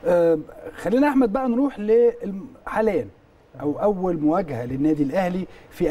آه خلينا احمد بقى نروح للم- حاليا او اول مواجهه للنادي الاهلي في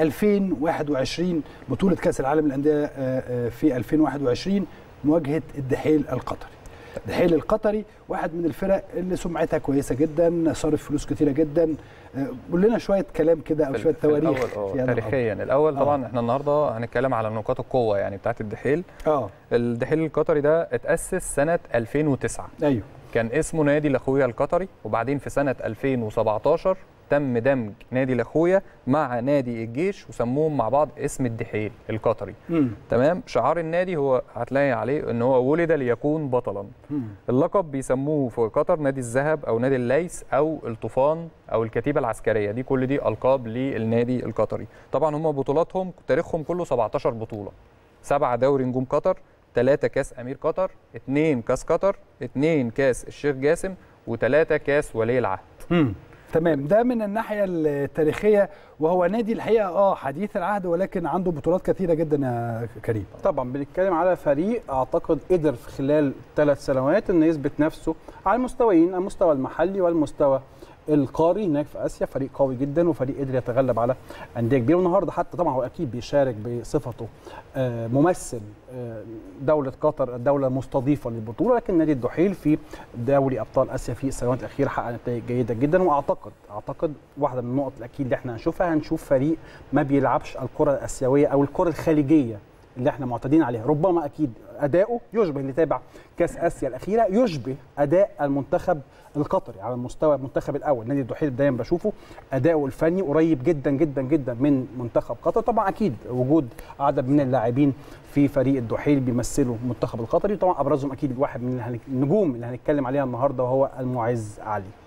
2021 بطوله كاس العالم للانديه آه، آه، في 2021 مواجهه الدحيل القطري الدحيل القطري واحد من الفرق اللي سمعتها كويسه جدا صارف فلوس كتيره جدا آه، قول لنا شويه كلام كده او في- شويه في تواريخ الأول اه في هذا تاريخيا الاول آه. طبعا احنا النهارده هنتكلم على نقاط القوه يعني بتاعت الدحيل الأمر. اه الدحيل القطري ده اتاسس سنه 2009 ايوه كان اسمه نادي لاخويا القطري وبعدين في سنه 2017 تم دمج نادي لاخويا مع نادي الجيش وسموهم مع بعض اسم الدحيل القطري مم. تمام شعار النادي هو هتلاقي عليه ان هو ولد ليكون بطلا مم. اللقب بيسموه في قطر نادي الذهب او نادي الليث او الطوفان او الكتيبه العسكريه دي كل دي القاب للنادي القطري طبعا هم بطولاتهم تاريخهم كله 17 بطوله سبعه دوري نجوم قطر ثلاثه كاس امير قطر اثنين كاس قطر اثنين كاس الشيخ جاسم وثلاثه كاس ولي العهد مم. تمام ده من الناحيه التاريخيه وهو نادي الحقيقه اه حديث العهد ولكن عنده بطولات كثيره جدا يا كريم طبعا بنتكلم على فريق اعتقد قدر في خلال ثلاث سنوات انه يثبت نفسه على المستويين المستوى المحلي والمستوى القاري هناك في اسيا فريق قوي جدا وفريق قدر يتغلب على انديه كبيره والنهارده حتى طبعا هو اكيد بيشارك بصفته آه، ممثل آه، دوله قطر الدوله المستضيفه للبطوله لكن نادي الدحيل في دوري ابطال اسيا في السنوات الاخيره حقق نتائج جيده جدا واعتقد اعتقد واحده من النقط الاكيد اللي احنا هنشوفها هنشوف فريق ما بيلعبش الكره الاسيويه او الكره الخليجيه اللي احنا معتادين عليها ربما اكيد اداؤه يشبه اللي تابع كاس اسيا الاخيره يشبه اداء المنتخب القطري على المستوى المنتخب الاول نادي الدحيل دايما بشوفه اداؤه الفني قريب جدا جدا جدا من منتخب قطر طبعا اكيد وجود عدد من اللاعبين في فريق الدحيل بيمثلوا المنتخب القطري طبعا ابرزهم اكيد واحد من النجوم اللي هنتكلم عليها النهارده وهو المعز علي